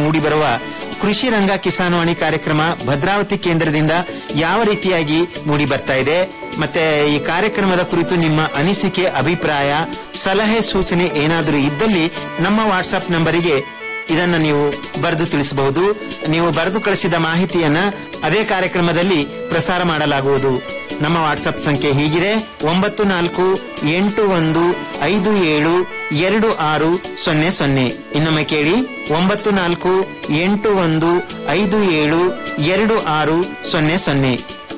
ಮೂಡಿಬರುವ ಕೃಷಿ ರಂಗ ಕಿಸಾನ್ವಾಣಿ ಕಾರ್ಯಕ್ರಮ ಭದ್ರಾವತಿ ಕೇಂದ್ರದಿಂದ ಯಾವ ರೀತಿಯಾಗಿ ಮೂಡಿ ಬರ್ತಾ ಇದೆ ಮತ್ತೆ ಈ ಕಾರ್ಯಕ್ರಮದ ಕುರಿತು ನಿಮ್ಮ ಅನಿಸಿಕೆ ಅಭಿಪ್ರಾಯ ಸಲಹೆ ಸೂಚನೆ ಏನಾದರೂ ಇದ್ದಲ್ಲಿ ನಮ್ಮ ವಾಟ್ಸ್ಆಪ್ ನಂಬರಿಗೆ ಇದನ್ನ ನೀವು ಬರೆದು ತಿಳಿಸಬಹುದು ನೀವು ಬರೆದು ಕಳಿಸಿದ ಮಾಹಿತಿಯನ್ನ ಅದೇ ಕಾರ್ಯಕ್ರಮದಲ್ಲಿ ಪ್ರಸಾರ ಮಾಡಲಾಗುವುದು ನಮ್ಮ ವಾಟ್ಸ್ಆಪ್ ಸಂಖ್ಯೆ ಹೀಗಿದೆ ಒಂಬತ್ತು ನಾಲ್ಕು ಎಂಟು ಒಂದು ಐದು ಏಳು ಎರಡು ಆರು ಸೊನ್ನೆ ಸೊನ್ನೆ ಇನ್ನೊಮ್ಮೆ ಕೇಳಿ ಒಂಬತ್ತು ನಾಲ್ಕು ಎಂಟು ಒಂದು ಐದು ಏಳು ಎರಡು ಆರು ಸೊನ್ನೆ ಸೊನ್ನೆ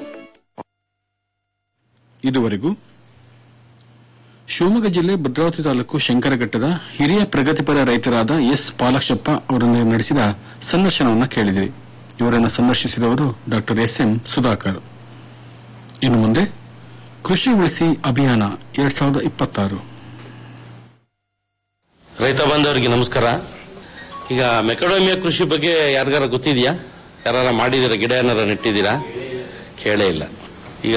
ಇದುವರೆಗೂ ಶಿವಮೊಗ್ಗ ಜಿಲ್ಲೆ ಭದ್ರಾವತಿ ತಾಲೂಕು ಶಂಕರಘಟ್ಟದ ಹಿರಿಯ ಪ್ರಗತಿಪರ ರೈತರಾದ ಎಸ್ ಪಾಲಕ್ಷಪ್ಪ ಅವರನ್ನು ನಡೆಸಿದ ಸಂದರ್ಶನವನ್ನು ಕೇಳಿದಿರಿ ಇವರನ್ನು ಸಂದರ್ಶಿಸಿದವರು ಡಾಕ್ಟರ್ ಎಸ್ ಎಂ ಸುಧಾಕರ್ ಇನ್ನು ಮುಂದೆ ಕೃಷಿ ಉಳಿಸಿ ಅಭಿಯಾನ ಎರಡ್ ಸಾವಿರದ ಇಪ್ಪತ್ತಾರು ರೈತ ಬಾಂಧವರಿಗೆ ನಮಸ್ಕಾರ ಈಗ ಮೆಕಡೋಮಿಯಾ ಕೃಷಿ ಬಗ್ಗೆ ಯಾರಿಗಾರ ಗೊತ್ತಿದೆಯಾ ಯಾರ ಮಾಡಿದಿರ ಗಿಡ ಏನಾರ ನೆಟ್ಟಿದ್ದೀರಾ ಕೇಳೇ ಇಲ್ಲ ಈಗ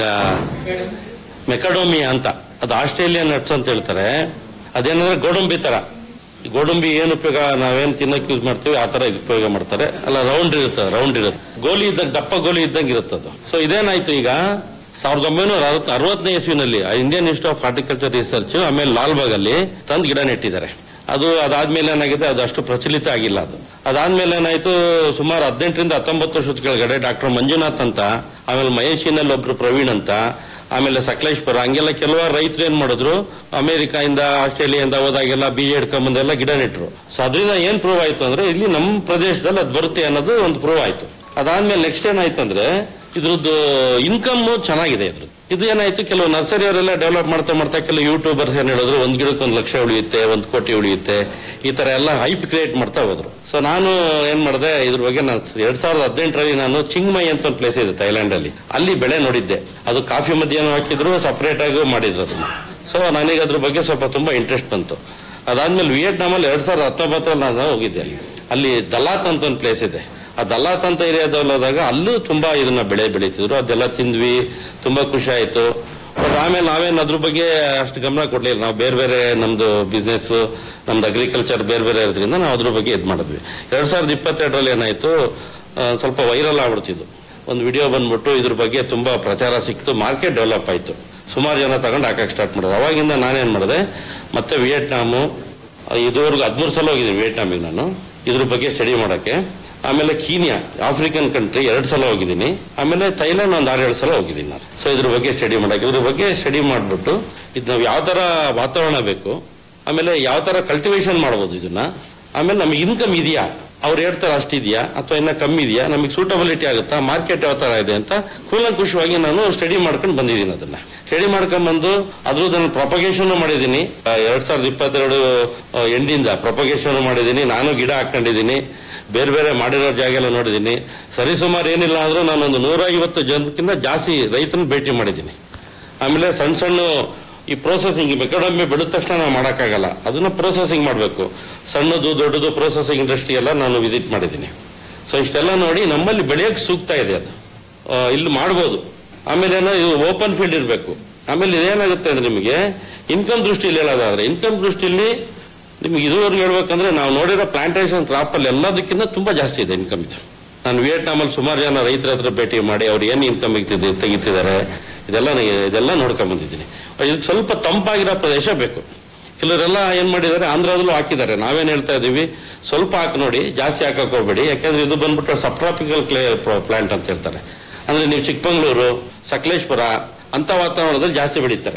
ಮೆಕಡೋಮಿಯಾ ಅಂತ ಅದು ಆಸ್ಟ್ರೇಲಿಯನ್ ನಟ್ಸ್ ಅಂತ ಹೇಳ್ತಾರೆ ಅದೇನಂದ್ರೆ ಗೋಡಂಬಿ ತರ ಈ ಗೋಡಂಬಿ ಏನು ಉಪಯೋಗ ನಾವೇನ್ ತಿನ್ನಕ್ಕೆ ಯೂಸ್ ಮಾಡ್ತೀವಿ ಆ ತರ ಉಪಯೋಗ ಮಾಡ್ತಾರೆ ಅಲ್ಲ ರೌಂಡ್ ಇರುತ್ತೆ ರೌಂಡ್ ಇರುತ್ತೆ ಗೋಲಿ ಇದ್ದಂಗೆ ದಪ್ಪ ಗೋಲಿ ಇದ್ದಂಗೆ ಇರುತ್ತೆ ಅದು ಸೊ ಇದೇನಾಯ್ತು ಈಗ ಸಾವಿರದ ಒಂಬೈನೂರ ಅರವತ್- ಅರವತ್ತನೇ ಇಸ್ವಿನಲ್ಲಿ Indian institute of horticulture research ಆಮೇಲೆ ಲಾಲ್ಬಾಗ್ ಅಲ್ಲಿ ತಂದು ಗಿಡ ನೆಟ್ಟಿದ್ದಾರೆ ಅದು ಅದಾದ್ಮೇಲೆ ಏನಾಗಿದೆ ಅದು ಅಷ್ಟು ಪ್ರಚಲಿತ ಆಗಿಲ್ಲ ಅದು ಅದಾದ್ಮೇಲೆ ಏನಾಯ್ತು ಸುಮಾರು ಹದಿನೆಂಟರಿಂದ ಹತ್ತೊಂಬತ್ತು ವರ್ಷದ ಕೆಳಗಡೆ ಡಾಕ್ಟರ್ ಮಂಜುನಾಥ್ ಅಂತ ಆಮೇಲೆ ಮಹೇಶಿನಲ್ಲಿ ಒಬ್ರು ಪ್ರವೀಣ್ ಅಂತ ಆಮೇಲೆ ಸಕಲೇಶ್ಪುರ ಹಂಗೆಲ್ಲ ಕೆಲವಾರು ರೈತರು ಏನ್ ಮಾಡಿದ್ರು ಅಮೆರಿಕಾಯಿಂದ ಆಸ್ಟ್ರೇಲಿಯಾದಿಂದ ಹೋದಾಗೆಲ್ಲ ಬೀಜ ಹಿಡ್ಕೊಂಬಂದೆಲ್ಲ ಗಿಡ ನೆಟ್ರು ಸೊ ಅದರಿಂದ ಏನ್ ಪ್ರೂವ್ ಆಯ್ತು ಅಂದ್ರೆ ಇಲ್ಲಿ ನಮ್ಮ ಪ್ರದೇಶದಲ್ಲಿ ಅದು ಬರುತ್ತೆ ಅನ್ನೋದು ಒಂದು ಪ್ರೂವ್ ಆಯ್ತು ಅದಾದ್ಮೇಲೆ ನೆಕ್ಸ್ಟ್ ಏನಾಯ್ತು ಅಂದ್ರೆ ಇದ್ರದ್ದು ಇನ್ಕಮ್ ಚೆನ್ನಾಗಿದೆ ಇದ್ರದ್ದು ಇದು ಏನಾಯ್ತು ಕೆಲವು ನರ್ಸರಿ ಅವರೆಲ್ಲ ಡೆವಲಪ್ ಮಾಡ್ತಾ ಮಾಡ್ತಾ ಕೆಲವು ಯೂಟ್ಯೂಬರ್ಸ್ ಏನ್ ಹೇಳಿದ್ರು ಒಂದ್ ಗಿಡಕ್ಕೆ ಒಂದು ಲಕ್ಷ ಉಳಿಯುತ್ತೆ ಒಂದ್ ಕೋಟಿ ಉಳಿಯುತ್ತೆ ಈ ತರ ಎಲ್ಲ ಹೈಪ್ ಕ್ರಿಯೇಟ್ ಮಾಡ್ತಾ ಹೋದ್ರು ಸೊ ನಾನು ಏನ್ ಮಾಡಿದೆ ಇದ್ರ ಬಗ್ಗೆ ನಾನು ಎರಡ್ ಸಾವಿರದ ಹದಿನೆಂಟರಲ್ಲಿ ನಾನು ಚಿಂಗ್ಮೈ ಅಂತ ಒಂದು ಪ್ಲೇಸ್ ಇದೆ ಥೈಲ್ಯಾಂಡ್ ಅಲ್ಲಿ ಅಲ್ಲಿ ಬೆಳೆ ನೋಡಿದ್ದೆ ಅದು ಕಾಫಿ ಮಧ್ಯಾಹ್ನ ಹಾಕಿದ್ರು ಸಪರೇಟ್ ಆಗಿ ಮಾಡಿದ್ರು ಅದನ್ನ ಸೊ ನನಗೆ ಅದ್ರ ಬಗ್ಗೆ ಸ್ವಲ್ಪ ತುಂಬಾ ಇಂಟ್ರೆಸ್ಟ್ ಬಂತು ಅದಾದ್ಮೇಲೆ ವಿಯೆಟ್ನಾಮ್ ಅಲ್ಲಿ ಎರಡ್ ಸಾವಿರದ ಹತ್ತೊಂಬತ್ತರಲ್ಲಿ ನಾನು ಹೋಗಿದ್ದೆ ಅಲ್ಲಿ ಅಲ್ಲಿ ದಲಾತ್ ಅಂತ ಒಂದು ಪ್ಲೇಸ್ ಇದೆ ಆ ದಲಾತ್ ಅಂತ ಏರಿಯಾದಲ್ಲಿ ಹೋದಾಗ ಅಲ್ಲೂ ತುಂಬಾ ಇದನ್ನ ಬೆಳೆ ಬೆಳೀತಿದ್ರು ಅದೆಲ್ಲ ತಿಂದ್ವಿ ತುಂಬಾ ಖುಷಿ ಆಯ್ತು ಬಟ್ ಆಮೇಲೆ ನಾವೇನ್ ಅದ್ರ ಬಗ್ಗೆ ಅಷ್ಟು ಗಮನ ಕೊಡ್ಲಿಲ್ಲ ನಾವು ಬೇರೆ ಬೇರೆ ನಮ್ದು ಬಿಸ್ನೆಸ್ ನಮ್ದು ಅಗ್ರಿಕಲ್ಚರ್ ಬೇರೆ ಬೇರೆ ಇರೋದ್ರಿಂದ ನಾವು ಅದ್ರ ಬಗ್ಗೆ ಇದು ಮಾಡಿದ್ವಿ ಎರಡ್ ಸಾವಿರದ ಇಪ್ಪತ್ತೆರಡರಲ್ಲಿ ಏನಾಯ್ತು ಆ, ಸ್ವಲ್ಪ ವೈರಲ್ ಆಗ್ಬಿಡ್ತಿದ್ದು ಒಂದು ವಿಡಿಯೋ ಬಂದ್ಬಿಟ್ಟು ಇದ್ರ ಬಗ್ಗೆ ತುಂಬಾ ಪ್ರಚಾರ ಸಿಕ್ತು ಮಾರ್ಕೆಟ್ ಡೆವಲಪ್ ಆಯ್ತು ಸುಮಾರು ಜನ ತಗೊಂಡು ಹಾಕಕ್ ಸ್ಟಾರ್ಟ್ ಮಾಡಿದ್ರು ಅವಾಗಿಂದ ನಾನೇನ್ ಮಾಡಿದೆ ಮತ್ತೆ ವಿಯೆಟ್ನಾಮು ಆ, ಇದುವರೆಗೂ ಹದಿಮೂರು ಸಲ ಹೋಗಿದ್ದೀನಿ ವಿಯೆಟ್ನಾಮಿಗೆ ನಾನು ಇದ್ರ ಬಗ್ಗೆ ಸ್ಟಡಿ ಮಾಡಕ್ಕೆ ಆಮೇಲೆ ಕೀನ್ಯಾ ಆಫ್ರಿಕನ್ ಕಂಟ್ರಿ ಎರಡು ಸಲ ಹೋಗಿದ್ದೀನಿ ಆಮೇಲೆ ಥೈಲ್ಯಾಂಡ್ ಒಂದು ಆರೇಳು ಸಲ ಹೋಗಿದ್ದೀನಿ ನಾನು ಸೊ ಇದ್ರ ಬಗ್ಗೆ ಸ್ಟಡಿ ಮಾಡಕ್ಕೆ ಇದ್ರ ಬಗ್ಗೆ ಸ್ಟಡಿ ಮಾಡ್ಬಿಟ್ಟು ಇದು ನಾವು ಯಾವ ತರ ವಾತಾವರಣ ಬೇಕು ಆಮೇಲೆ ಯಾವ ತರ ಕಲ್ಟಿವೇಶನ್ ಮಾಡ್ಬೋದು ಇದನ್ನ ಆಮೇಲೆ ನಮಗೆ ಇನ್ಕಮ್ ಇದೆಯಾ ಅವ್ರು ಹೇಳ್ತಾರೆ ಅಷ್ಟಿದೆಯಾ ಅಥವಾ ಇನ್ನ ಕಮ್ಮಿ ಇದೆಯಾ ನಮಗೆ ಸೂಟಬಿಲಿಟಿ ಆಗುತ್ತಾ ಮಾರ್ಕೆಟ್ ಯಾವ ತರ ಇದೆ ಅಂತ ಕೂಲಂಕುಷವಾಗಿ ನಾನು ಸ್ಟಡಿ ಮಾಡ್ಕೊಂಡು ಬಂದಿದ್ದೀನಿ ಅದನ್ನ ಸ್ಟಡಿ ಮಾಡ್ಕೊಂಡ್ ಬಂದು ಅದ್ರದ್ದು ನಾನು ಪ್ರೊಪಗೇಷನ್ ಮಾಡಿದ್ದೀನಿ ಆ, ಎರಡ್ ಸಾವಿರದ ಇಪ್ಪತ್ತೆರಡು ಎಂಡಿಂದ ಪ್ರೊಪಗೇಷನ್ ಮಾಡಿದ್ದೀನಿ ನಾನು ಗಿಡ ಹಾಕೊಂಡಿದ್ದೀನಿ ಬೇರೆ ಬೇರೆ ಮಾಡಿರೋ ಜಾಗ ಎಲ್ಲ ನೋಡಿದ್ದೀನಿ ಸರಿಸುಮಾರು ಏನಿಲ್ಲ ಅಂದ್ರೂ ನಾನೊಂದು ನೂರ ಐವತ್ತು ಜನಕ್ಕಿಂತ ಜಾಸ್ತಿ ರೈತರನ್ನ ಭೇಟಿ ಮಾಡಿದ್ದೀನಿ ಆಮೇಲೆ ಸಣ್ಣ ಸಣ್ಣ ಈ ಪ್ರೋಸೆಸಿಂಗ್ ಮೆಕಡಮಿ ಬೆಳೆದ ತಕ್ಷಣ ನಾವು ಮಾಡೋಕ್ಕಾಗಲ್ಲ ಅದನ್ನ ಪ್ರೋಸೆಸಿಂಗ್ ಮಾಡಬೇಕು ಸಣ್ಣದು ದೊಡ್ಡದು ಪ್ರೋಸೆಸಿಂಗ್ ಇಂಡಸ್ಟ್ರಿ ಎಲ್ಲ ನಾನು ವಿಸಿಟ್ ಮಾಡಿದ್ದೀನಿ ಸೊ ಇಷ್ಟೆಲ್ಲ ನೋಡಿ ನಮ್ಮಲ್ಲಿ ಬೆಳೆಯಕ್ಕೆ ಸೂಕ್ತ ಇದೆ ಅದು ಆ, ಇಲ್ಲಿ ಮಾಡ್ಬೋದು ಆಮೇಲೆ ಏನೋ ಇದು ಓಪನ್ ಫೀಲ್ಡ್ ಇರಬೇಕು ಆಮೇಲೆ ಇದೇನಾಗುತ್ತೆ ಅಂದ್ರೆ ನಿಮಗೆ ಇನ್ಕಮ್ ದೃಷ್ಟಿಯಲ್ಲಿ ಹೇಳೋದಾದ್ರೆ ಇನ್ಕಮ್ ದೃಷ್ಟಿಯಲ್ಲಿ ನಿಮ್ಗೆ ಇದುವರೆಗೆ ಹೇಳ್ಬೇಕಂದ್ರೆ ನಾವು ನೋಡಿರೋ ಪ್ಲಾಂಟೇಶನ್ ಕ್ರಾಪ್ ಅಲ್ಲಿ ಎಲ್ಲದಕ್ಕಿಂತ ತುಂಬಾ ಜಾಸ್ತಿ ಇದೆ ಇನ್ಕಮ್ ಇದು ನಾನು ವಿಯೆಟ್ನಾಮ್ ಅಲ್ಲಿ ಸುಮಾರು ಜನ ರೈತರ ಹತ್ರ ಭೇಟಿ ಮಾಡಿ ಅವ್ರು ಏನ್ ಇನ್ಕಮ್ ತೆಗಿತಿದ್ದಾರೆ ಇದೆಲ್ಲ ಇದೆಲ್ಲ ನೋಡ್ಕೊಂಡ್ ಬಂದಿದ್ದೀನಿ ಇದಕ್ಕೆ ಸ್ವಲ್ಪ ತಂಪಾಗಿರೋ ಪ್ರದೇಶ ಬೇಕು ಕೆಲವರೆಲ್ಲ ಏನ್ ಮಾಡಿದ್ದಾರೆ ಆಂಧ್ರದಲ್ಲೂ ಹಾಕಿದ್ದಾರೆ ನಾವೇನ್ ಹೇಳ್ತಾ ಇದೀವಿ ಸ್ವಲ್ಪ ಹಾಕಿ ನೋಡಿ ಜಾಸ್ತಿ ಹಾಕಕ್ ಹೋಗ್ಬೇಡಿ ಯಾಕಂದ್ರೆ ಇದು ಬಂದ್ಬಿಟ್ಟು ಸಬ್ಟ್ರಾಪಿಕಲ್ ಕ್ಲೇ ಪ್ಲಾಂಟ್ ಅಂತ ಹೇಳ್ತಾರೆ ಅಂದ್ರೆ ನೀವು ಚಿಕ್ಕಮಂಗ್ಳೂರು ಸಕಲೇಶ್ಪುರ ಅಂತ ವಾತಾವರಣದಲ್ಲಿ ಜಾಸ್ತಿ ಬೆಳೀತಾರೆ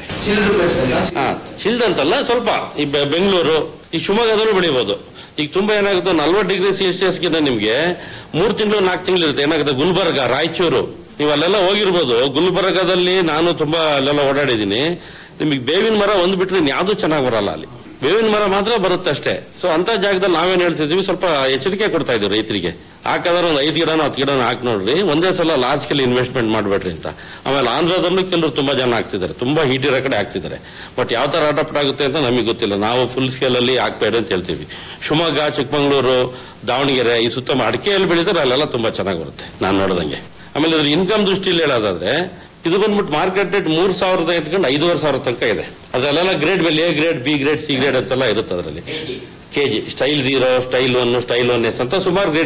ಹಾ ಚಿಲ್ಡ್ ಅಂತಲ್ಲ ಸ್ವಲ್ಪ ಈ ಬೆ- ಬೆಂಗಳೂರು ಈ ಶಿವಮೊಗ್ಗದಲ್ಲೂ ಬೆಳಿಬಹುದು ಈಗ ತುಂಬಾ ಏನಾಗುತ್ತೆ ನಲ್ವತ್ತು ಡಿಗ್ರಿ ಸೆಲ್ಸಿಯಸ್ ಗಿಂತ ನಿಮ್ಗೆ ಮೂರ್ ತಿಂಗಳು ನಾಲ್ಕು ತಿಂಗಳು ಇರುತ್ತೆ ಏನಾಗುತ್ತೆ ಗುಲ್ಬರ್ಗ ರಾಯಚೂರು ನೀವು ಅಲ್ಲೆಲ್ಲ ಹೋಗಿರ್ಬೋದು ಗುಲ್ಬರ್ಗದಲ್ಲಿ ನಾನು ತುಂಬಾ ಅಲ್ಲೆಲ್ಲ ಓಡಾಡಿದ್ದೀನಿ ನಿಮಗೆ ಬೇವಿನ ಮರ ಒಂದು ಬಿಟ್ರೆ ಯಾವ್ದು ಚೆನ್ನಾಗಿ ಬರಲ್ಲ ಅಲ್ಲಿ ಬೇವಿನ ಮರ ಮಾತ್ರ ಬರುತ್ತೆ ಅಷ್ಟೇ ಸೊ ಅಂತ ಜಾಗದಲ್ಲಿ ನಾವೇನ್ ಹೇಳ್ತಿದೀವಿ ಸ್ವಲ್ಪ ಎಚ್ಚರಿಕೆ ಕೊಡ್ತಾ ಇದೀವಿ ರೈತರಿಗೆ ಹಾಕಾದ್ರೆ ಒಂದು ಐದು ಗಿಡನೋ ಹತ್ತು ಗಿಡನೋ ಹಾಕಿ ನೋಡ್ರಿ ಒಂದೇ ಸಲ ಲಾರ್ಜ್ ಸ್ಕೇಲ್ ಇನ್ವೆಸ್ಟ್ಮೆಂಟ್ ಮಾಡಬೇಡ್ರಿ ಅಂತ ಆಮೇಲೆ ಆಂಧ್ರದಲ್ಲೂ ಕೆಲವರು ತುಂಬಾ ಜನ ಹಾಕ್ತಿದ್ದಾರೆ ತುಂಬಾ ಹೀಟ್ ಇರೋ ಕಡೆ ಹಾಕ್ತಿದ್ದಾರೆ ಬಟ್ ಯಾವ ತರ ಅಡಾಪ್ಟ್ ಆಗುತ್ತೆ ಅಂತ ನಮಗೆ ಗೊತ್ತಿಲ್ಲ ನಾವು ಫುಲ್ ಸ್ಕೇಲ್ ಅಲ್ಲಿ ಹಾಕ್ಬೇಡಿ ಅಂತ ಹೇಳ್ತೀವಿ ಶಿವಮೊಗ್ಗ ಚಿಕ್ಕಮಂಗ್ಳೂರು ದಾವಣಗೆರೆ ಈ ಸುತ್ತ ಅಡಿಕೆಯಲ್ಲಿ ಬೆಳೀತಾರೆ ಅಲ್ಲೆಲ್ಲ ತುಂಬಾ ಚೆನ್ನಾಗಿ ಬರುತ್ತೆ ನಾನು ನೋಡ್ದಂಗೆ ಆಮೇಲೆ ಇದ್ರ ಇನ್ಕಮ್ ದೃಷ್ಟಿಯಲ್ಲಿ ಹೇಳೋದಾದ್ರೆ ಇದು ಬಂದ್ಬಿಟ್ಟು ಮಾರ್ಕೆಟ್ ರೇಟ್ ಮೂರ್ ಸಾವಿರದ ಇಟ್ಕೊಂಡು ಐದೂವರೆ ಸಾವಿರ ತನಕ ಇದೆ ಅದರಲ್ಲೆಲ್ಲ ಗ್ರೇಡ್ ಮೇಲೆ A grade B grade C grade ಅಂತೆಲ್ಲ ಇರುತ್ತೆ ಅದರಲ್ಲಿ KG style zero style one style one S ಅಂತ ಸುಮಾರು ಗ್ರೇಡ್